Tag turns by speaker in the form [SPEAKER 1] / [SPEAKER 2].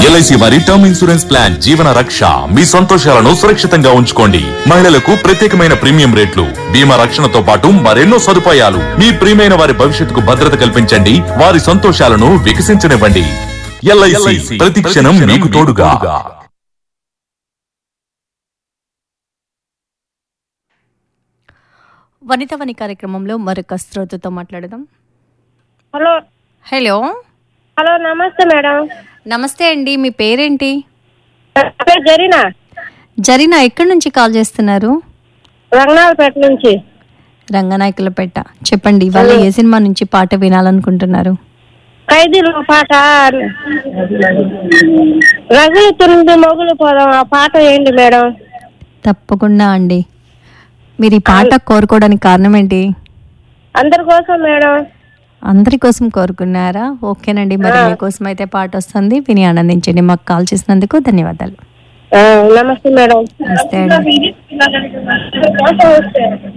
[SPEAKER 1] LIC వారి term insurance plan జీవన రక్ష మీ సంతోషాలను సురక్షితంగా ఉంచుకోండి మహిళలకు ప్రత్యేకమైన ప్రీమియం రేట్లు బీమా రక్షణతో పాటు మరెన్నో సదుపాయాలు మీ ప్రియమైన వారి భవిష్యత్తుకు భద్రత కల్పించండి వారి సంతోషాలను వికసించనివ్వండి ఎల్ఐసి ప్రతి క్షణం మీకు తోడుగా
[SPEAKER 2] వనిత వని కార్యక్రమంలో మరొక శ్రోతతో మాట్లాడదాం
[SPEAKER 3] హలో
[SPEAKER 2] హలో
[SPEAKER 3] హలో నమస్తే మేడం
[SPEAKER 2] నమస్తే అండి మీ పేరేంటి
[SPEAKER 3] అదే జరినా
[SPEAKER 2] జరీనా ఎక్కడి నుంచి కాల్ చేస్తున్నారు
[SPEAKER 3] రంగనాథపేట నుంచి
[SPEAKER 2] రంగనాయకులపేట చెప్పండి ఇవాళ ఏ సినిమా నుంచి పాట వినాలనుకుంటున్నారు
[SPEAKER 3] ఖైదీలు పాట రగులు తొమ్మిది మొగులు పోదాం ఆ పాట ఏంటి మేడం
[SPEAKER 2] తప్పకుండా అండి మీరు ఈ పాట కోరుకోవడానికి కారణం ఏంటి
[SPEAKER 3] అందరి కోసం మేడం
[SPEAKER 2] అందరి కోసం కోరుకున్నారా ఓకేనండి మరి మీకోసం అయితే పాట వస్తుంది విని ఆనందించండి మాకు కాల్ చేసినందుకు ధన్యవాదాలు
[SPEAKER 3] ఆ, నమస్తే మేడం
[SPEAKER 2] నమస్తే అండి
[SPEAKER 3] నమస్తే